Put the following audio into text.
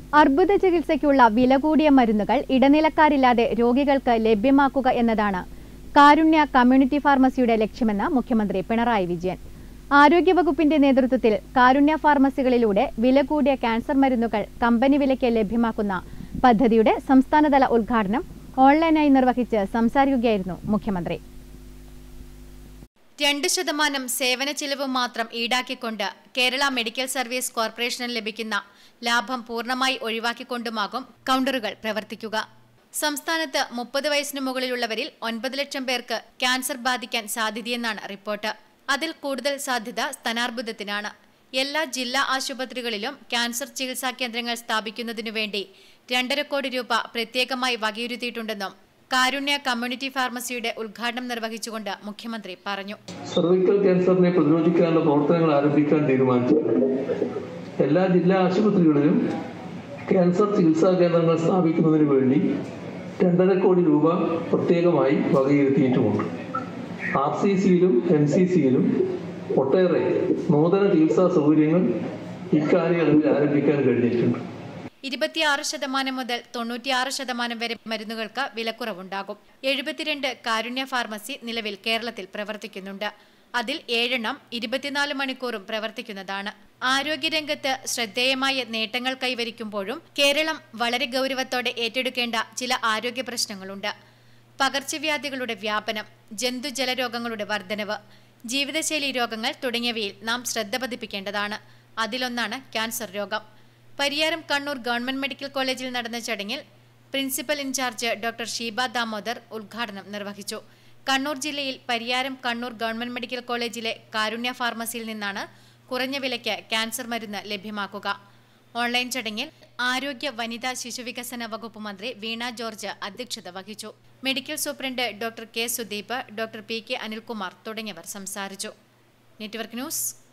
അർബുദ ചികിത്സയ്ക്കുള്ള വില കൂടിയ മരുന്നുകൾ ഇടനിലക്കാരില്ലാതെ രോഗികൾക്ക് ലഭ്യമാക്കുക എന്നതാണ് കാരുണ്യ കമ്മ്യൂണിറ്റി ഫാർമസിയുടെ ലക്ഷ്യമെന്ന് മുഖ്യമന്ത്രി പിണറായി വിജയൻ ആരോഗ്യവകുപ്പിന്റെ നേതൃത്വത്തിൽ കാരുണ്യ ഫാർമസികളിലൂടെ വില കൂടിയ ക്യാൻസർ മരുന്നുകൾ കമ്പനി വിലയ്ക്ക് ലഭ്യമാക്കുന്ന പദ്ധതിയുടെ സംസ്ഥാനതല ഉദ്ഘാടനം ഓൺലൈനായി നിർവഹിച്ച് സംസാരിക്കുകയായിരുന്നു മുഖ്യമന്ത്രി രണ്ട് ശതമാനം സേവന ചിലവ് മാത്രം ഈടാക്കിക്കൊണ്ട് കേരള മെഡിക്കൽ സർവീസ് കോർപ്പറേഷന് ലഭിക്കുന്ന ലാഭം പൂർണ്ണമായി ഒഴിവാക്കിക്കൊണ്ടുമാകും കൗണ്ടറുകൾ പ്രവർത്തിക്കുക സംസ്ഥാനത്ത് മുപ്പത് വയസ്സിന് മുകളിലുള്ളവരിൽ ഒൻപത് ലക്ഷം പേർക്ക് ക്യാൻസർ ബാധിക്കാൻ സാധ്യതയെന്നാണ് റിപ്പോർട്ട് അതിൽ കൂടുതൽ സാധ്യത സ്ഥാനാർബുദത്തിനാണ് എല്ലാ ജില്ലാ ആശുപത്രികളിലും ക്യാൻസർ ചികിത്സാ കേന്ദ്രങ്ങൾ സ്ഥാപിക്കുന്നതിനു വേണ്ടി രണ്ടര കോടി രൂപ പ്രത്യേകമായി വകയിരുത്തിയിട്ടുണ്ടെന്നും കാരുണ്യ കമ്മ്യൂണിറ്റി ഫാർമസിയുടെ ഉദ്ഘാടനം നിർവഹിച്ചുകൊണ്ട് മുഖ്യമന്ത്രി പറഞ്ഞു സർവൈക്കൽ ക്യാൻസറിനെ പ്രതിരോധിക്കാനുള്ള പ്രവർത്തനങ്ങൾ ആരംഭിക്കാൻ തീരുമാനിച്ചു എല്ലാ ജില്ലാ ആശുപത്രികളിലും ക്യാൻസർ ചികിത്സാ കേന്ദ്രങ്ങൾ സ്ഥാപിക്കുന്നതിന് വേണ്ടി രണ്ടര കോടി രൂപ പ്രത്യേകമായി വകയിരുത്തിയിട്ടുമുണ്ട് ആർ സി സിയിലും എം സി സിയിലും ഒട്ടേറെ നൂതന ചികിത്സാ സൗകര്യങ്ങൾ ഇക്കാലയളവിൽ ആരംഭിക്കാൻ കഴിഞ്ഞിട്ടുണ്ട് ഇരുപത്തിയാറ് ശതമാനം മുതൽ തൊണ്ണൂറ്റിയാറ് ശതമാനം വരെ മരുന്നുകൾക്ക് വിലക്കുറവുണ്ടാകും എഴുപത്തിരണ്ട് കാരുണ്യ ഫാർമസി നിലവിൽ കേരളത്തിൽ പ്രവർത്തിക്കുന്നുണ്ട് അതിൽ ഏഴെണ്ണം ഇരുപത്തിനാല് മണിക്കൂറും പ്രവർത്തിക്കുന്നതാണ് ആരോഗ്യരംഗത്ത് ശ്രദ്ധേയമായ നേട്ടങ്ങൾ കൈവരിക്കുമ്പോഴും കേരളം വളരെ ഗൗരവത്തോടെ ഏറ്റെടുക്കേണ്ട ചില ആരോഗ്യ പ്രശ്നങ്ങളുണ്ട് പകർച്ചവ്യാധികളുടെ വ്യാപനം ജന്തുജലരോഗങ്ങളുടെ വർധനവ് ജീവിതശൈലി രോഗങ്ങൾ തുടങ്ങിയവയിൽ നാം ശ്രദ്ധ പതിപ്പിക്കേണ്ടതാണ് അതിലൊന്നാണ് ക്യാൻസർ രോഗം പരിയാരം കണ്ണൂർ ഗവൺമെന്റ് മെഡിക്കൽ കോളേജിൽ നടന്ന ചടങ്ങിൽ principal incharge doctor Sheeba Damodar ഉദ്ഘാടനം നിർവഹിച്ചു കണ്ണൂർ ജില്ലയിൽ പരിയാരം കണ്ണൂർ ഗവൺമെന്റ് മെഡിക്കൽ കോളേജിലെ കാരുണ്യ ഫാർമസിയിൽ നിന്നാണ് കുറഞ്ഞ വിലയ്ക്ക് ക്യാൻസർ മരുന്ന് ലഭ്യമാക്കുക ഓൺലൈൻ ചടങ്ങിൽ ആരോഗ്യ വനിതാ ശിശുവികസന വകുപ്പ് മന്ത്രി വീണ ജോർജ് അധ്യക്ഷത വഹിച്ചു medical superintendent doctor K Sudeep doctor P K Anilkumar തുടങ്ങിയവർ സംസാരിച്ചു നെറ്റ്വർക്ക് ന്യൂസ്